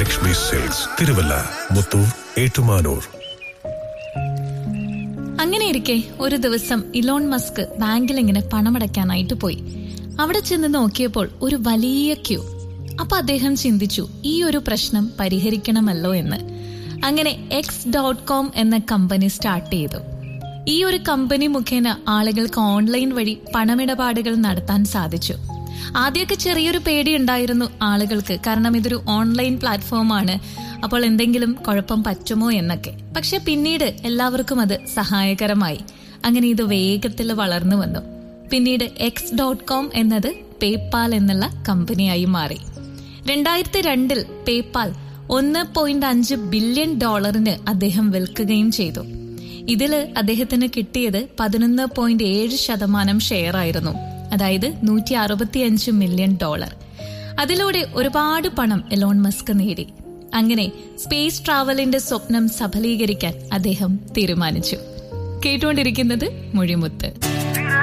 Bhagyalakshmi silks Thiruvalla Muthoor Ettumanoor അങ്ങനെ ഇരിക്കെ ഒരു ദിവസം ഇലോൺ മസ്ക് ബാങ്കിൽ ഇങ്ങനെ പണമടയ്ക്കാനായിട്ട് പോയി അവിടെ ചെന്ന് നോക്കിയപ്പോൾ ഒരു വലിയ ക്യൂ അപ്പൊ അദ്ദേഹം ചിന്തിച്ചു ഈ ഒരു പ്രശ്നം പരിഹരിക്കണമല്ലോ എന്ന് അങ്ങനെ എക്സ് ഡോട്ട് കോം എന്ന കമ്പനി സ്റ്റാർട്ട് ചെയ്തു ഈ ഒരു കമ്പനി മുഖേന ആളുകൾക്ക് ഓൺലൈൻ വഴി പണമിടപാടുകൾ നടത്താൻ സാധിച്ചു ആദ്യമൊക്കെ ചെറിയൊരു പേടി ഉണ്ടായിരുന്നു ആളുകൾക്ക് കാരണം ഇതൊരു ഓൺലൈൻ പ്ലാറ്റ്ഫോമാണ് അപ്പോൾ എന്തെങ്കിലും കുഴപ്പം പറ്റുമോ എന്നൊക്കെ പക്ഷെ പിന്നീട് എല്ലാവർക്കും അത് സഹായകരമായി അങ്ങനെ ഇത് വേഗത്തിൽ വളർന്നു വന്നു പിന്നീട് എക്സ് ഡോട്ട് കോം എന്നത് പേപ്പാൽ എന്നുള്ള കമ്പനിയായി മാറി രണ്ടായിരത്തി രണ്ടിൽ പേപ്പാൽ ഒന്ന് പോയിന്റ് അഞ്ച് ബില്യൺ ഡോളറിന് അദ്ദേഹം വിൽക്കുകയും ചെയ്തു ഇതില് അദ്ദേഹത്തിന് കിട്ടിയത് പതിനൊന്ന് പോയിന്റ് ഏഴ് ശതമാനം ഷെയർ ആയിരുന്നു അതായത് നൂറ്റി അറുപത്തിയഞ്ച് മില്യൺ ഡോളർ അതിലൂടെ ഒരുപാട് പണം എലോൺ മസ്ക് നേടി അങ്ങനെ സ്പേസ് ട്രാവലിന്റെ സ്വപ്നം സഫലീകരിക്കാൻ അദ്ദേഹം തീരുമാനിച്ചു കേട്ടുകൊണ്ടിരിക്കുന്നത് മൊഴിമുത്ത്